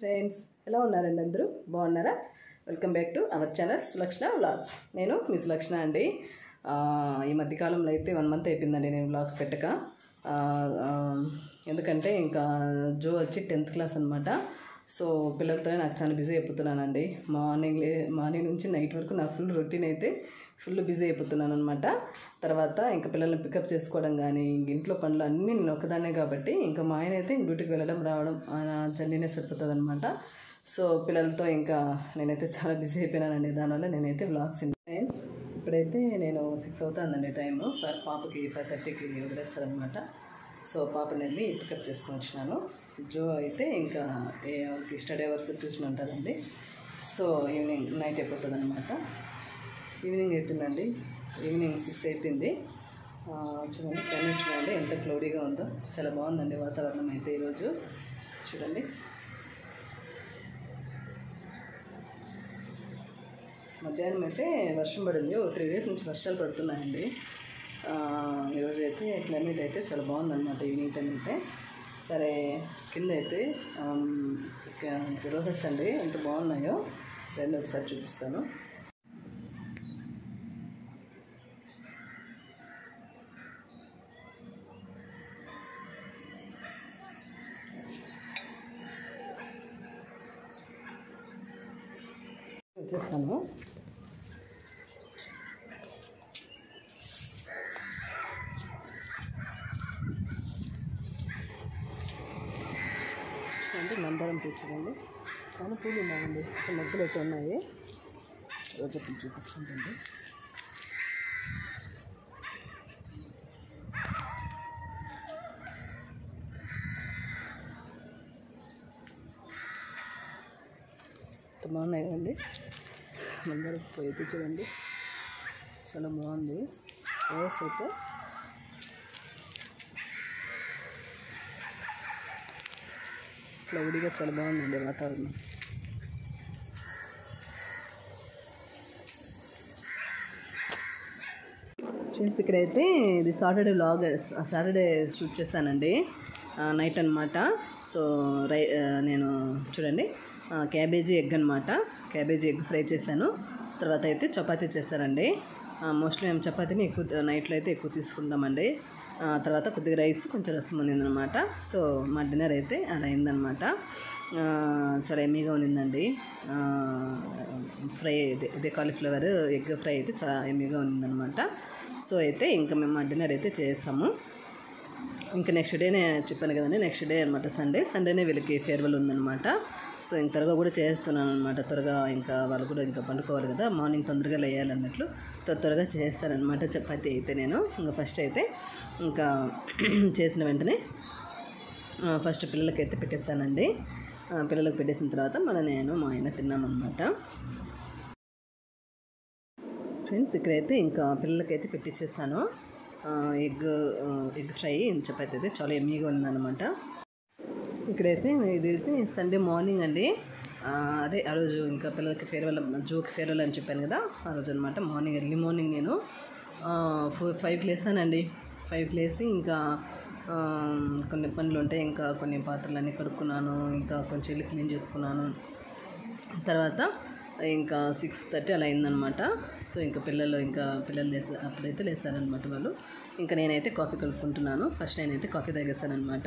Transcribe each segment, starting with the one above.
friends ఎలా ఉన్నారండి అందరూ బాగున్నారా welcome back to our channel Sulakshana vlogs నేను మీ సులక్షణ అండి ఆ, ఈ మధ్యకాలంలో అయితే వన్ మంత్ అయిపోయిందండి నేను వ్లాగ్స్ పెట్టక ఆ, ఆ, ఎందుకంటే ఇంకా జో వచ్చి టెన్త్ క్లాస్ అనమాట సో పిల్లలతోనే నాకు చాలా బిజీ అయిపోతున్నానండి మార్నింగ్ లే మార్నింగ్ నుంచి నైట్ వరకు నా ఫుల్ రొటీన్ అయితే ఫుల్ బిజీ అయిపోతున్నాను అనమాట తర్వాత ఇంకా పిల్లల్ని పికప్ చేసుకోవడం కానీ ఇంక ఇంట్లో పనులు అన్నీ నేను ఒక్కదాన్నే కాబట్టి ఇంకా మా ఆయన అయితే డ్యూటీకి వెళ్ళడం రావడం ఆయన జర్నీనే సరిపోతుంది అనమాట సో పిల్లలతో ఇంకా నేనైతే చాలా బిజీ అయిపోయినానండి దానివల్ల నేనైతే వ్లాగ్స్ ఫ్రెండ్స్ ఇప్పుడైతే నేను సిక్స్ అవుతుందండి టైం పాపకి ఫైవ్ థర్టీకి వదిలేస్తారనమాట సో పాపని వెళ్ళి పికప్ చేసుకొని వచ్చినాను జో అయితే ఇంకా ఏ వాళ్ళకి స్టడీ అవర్స్ ట్యూషన్ ఉంటుందండి సో ఈవినింగ్ నైట్ అయిపోతుంది అనమాట ఈవినింగ్ అయిపోయిందండి ఈవినింగ్ సిక్స్ అయిపోయింది ఆ, చూడండి క్లైమేట్ చూడండి ఎంత క్లౌడీగా ఉందో చాలా బాగుందండి వాతావరణం అయితే ఈరోజు చూడండి మధ్యాహ్నం అయితే వర్షం పడింది ఓ త్రీ డేస్ నుంచి వర్షాలు పడుతున్నాయండి ఆ, ఈరోజు అయితే క్లైమేట్ అయితే చాలా బాగుందన్నమాట ఈవినింగ్ టైం అయితే సరే కింద అయితే రోజెస్ అండి ఎంత బాగున్నాయో రెండు ఒకసారి చూపిస్తాను వచ్చేస్తాను అంటే మందారం పూ చూడండి చాలా పూలు ఉన్నాయండి మగ్గులు అయితే ఉన్నాయి రోజు పూలు చూపిస్తుంటండి ఎంత బాగున్నాయి కదండి మందారం పూ అయితే చూడండి చాలా బాగుంది రోస్ అయితే క్లౌడీగా చాలా బాగుందండి వాతావరణం ఫ్రెండ్స్ ఇక్కడైతే ఇది సాటర్డే లాగ్ సాటర్డే షూట్ చేస్తానండి నైట్ అనమాట సో రై ఆ, నేను చూడండి ఆ, క్యాబేజీ ఎగ్ అనమాట క్యాబేజీ ఎగ్ ఫ్రై చేశాను తర్వాత అయితే చపాతీ చేశానండి మోస్ట్లీ మేము చపాతీని ఎక్కువ నైట్లో అయితే ఎక్కువ తీసుకుంటామండి ఆ, తర్వాత కొద్దిగా రైస్ కొంచెం రసం ఉన్నిందనమాట సో మా డిన్నర్ అయితే అలా అయిందనమాట ఆ, చాలా ఎమ్మీగా ఉన్నిందండి ఆ, ఫ్రై ఇదే ఇదే కాలీఫ్లవర్ ఎగ్ ఫ్రై అయితే చాలా ఎమ్మీగా ఉన్నిందనమాట సో అయితే ఇంకా మేము మా డిన్నర్ అయితే చేసాము ఇంకా నెక్స్ట్ డేనే చెప్పాను కదండి నెక్స్ట్ డే అనమాట సండే సండేనే వీళ్ళకి ఫేర్వెల్ ఉందన్నమాట సో ఇంక త్వరగా కూడా చేస్తున్నాను అనమాట త్వరగా ఇంకా వాళ్ళు కూడా ఇంకా పండుకోవాలి కదా మార్నింగ్ తొందరగా లేయాలన్నట్లు త్వర త్వరగా చేస్తానమాట చపాతి అయితే నేను ఇంకా ఫస్ట్ అయితే ఇంకా చేసిన వెంటనే ఆ, ఫస్ట్ పిల్లలకైతే పెట్టేస్తానండి ఆ, పిల్లలకు పెట్టేసిన తర్వాత మళ్ళీ నేను మా ఆయన తిన్నామన్నమాట ఫ్రెండ్స్ ఇక్కడైతే ఇంకా పిల్లలకైతే పెట్టించేస్తాను ఆ, ఎగ్ ఆ, ఎగ్ ఫ్రై చపాతి అయితే చాలా ఎమ్మీగా ఉందన్నమాట ఇక్కడైతే ఇది అయితే సండే మార్నింగ్ అండి ఆ, అదే ఆ రోజు ఇంకా పిల్లలకి ఫేర్వెల్ జోకి ఫేర్వెల్ అని చెప్పాను కదా ఆ రోజు అనమాట మార్నింగ్ ఎర్లీ మార్నింగ్ నేను ఫోర్ ఫైవ్కి లేసానండి ఫైవ్కి లేసి ఇంకా ఆ, కొన్ని పనులు ఉంటాయి ఇంకా కొన్ని పాత్రలన్నీ కడుక్కున్నాను ఇంకా కొంచెం ఇల్లు క్లీన్ చేసుకున్నాను తర్వాత ఇంకా సిక్స్ థర్టీ అలా అయిందనమాట సో ఇంకా పిల్లలు ఇంకా పిల్లలు లేసా అప్పుడైతే లేసారనమాట వాళ్ళు ఇంకా నేనైతే కాఫీ కలుపుకుంటున్నాను ఫస్ట్ నేనైతే కాఫీ తాగేస్తానమాట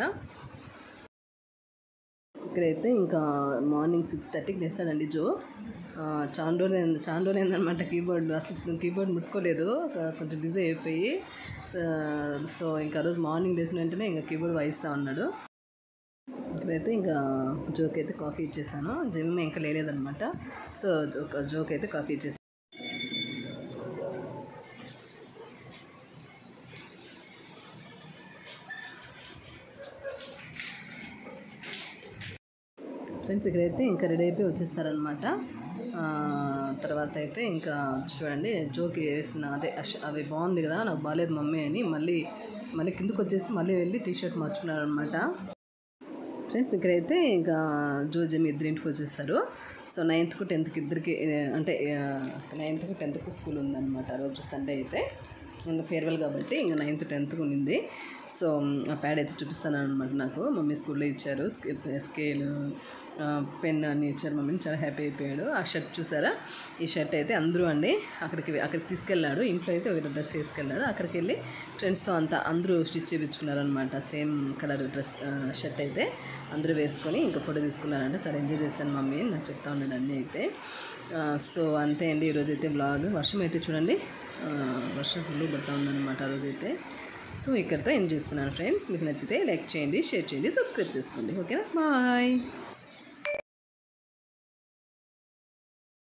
ఇక్కడైతే ఇంకా మార్నింగ్ సిక్స్ థర్టీకి లేస్తాడండి జో ఆ, చాలా రోజులు అయింది చాలా రోజులు అయిందనమాట కీబోర్డ్ అసలు కీబోర్డ్ ముట్టుకోలేదు ఆ, కొంచెం బిజీ అయిపోయి ఆ, సో ఇంకా ఆ రోజు మార్నింగ్ లేచిన వెంటనే ఇంకా కీబోర్డ్ వాయిస్తా ఉన్నాడు ఇక్కడైతే ఇంకా జోక్ అయితే కాఫీ ఇచ్చేసాను జిమ్ ఇంకా లేదనమాట సో జోక్ జోక్ అయితే కాఫీ ఇచ్చేసాను ఫ్రెండ్స్ ఇక్కడైతే ఇంకా రెడీ అయిపోయి వచ్చేస్తారనమాట తర్వాత అయితే ఇంకా చూడండి జోకి వేసిన అదే అష్- అవి బాగుంది కదా నాకు బాగాలేదు మమ్మీ అని మళ్ళీ మళ్ళీ కిందకు వచ్చేసి మళ్ళీ వెళ్ళి టీ షర్ట్ మార్చుకున్నాడు అనమాట ఫ్రెండ్స్ ఇక్కడైతే ఇంకా జోజమ్ ఇద్దరింటికి వచ్చేసారు సో నైన్త్కు టెన్త్కి ఇద్దరికి ఏ, అంటే నైన్త్కు టెన్త్కు స్కూల్ ఉందన్నమాట ఆ రోజు సండే అయితే ఇంకా ఫేర్వెల్ కాబట్టి ఇంకా నైన్త్ టెన్త్ ఉన్నింది సో ఆ ప్యాడ్ అయితే చూపిస్తాను అనమాట నాకు మమ్మీ స్కూల్లో ఇచ్చారు స్కే- స్కేల్ ఆ, పెన్ అన్ని ఇచ్చారు మమ్మీని చాలా హ్యాపీ అయిపోయాడు ఆ షర్ట్ చూసారా ఈ షర్ట్ అయితే అందరూ అండి అక్కడికి అక్కడికి తీసుకెళ్ళాడు ఇంట్లో అయితే ఒక డ్రెస్ వేసుకెళ్ళాడు అక్కడికి వెళ్ళి ఫ్రెండ్స్తో అంతా అందరూ స్టిచ్ చేయించుకున్నారనమాట సేమ్ కలర్ డ్రెస్ ఆ, షర్ట్ అయితే అందరూ వేసుకొని ఇంకా ఫోటో తీసుకున్నారంటే చాలా ఎంజాయ్ చేశాను మమ్మీ అని నాకు చెప్తా ఉన్నాడు అన్నీ అయితే ఆ, సో అంతే అండి ఈరోజు అయితే బ్లాగ్ వర్షం అయితే చూడండి ఆ, వర్షం ఫుల్ పడుతూ ఉందన్నమాట ఆ రోజైతే సో ఇక్కడితో ఎండ్ చేస్తున్నాను ఫ్రెండ్స్ మీకు నచ్చితే లైక్ చేయండి షేర్ చేయండి సబ్స్క్రైబ్ చేసుకోండి ఓకేనా బాయ్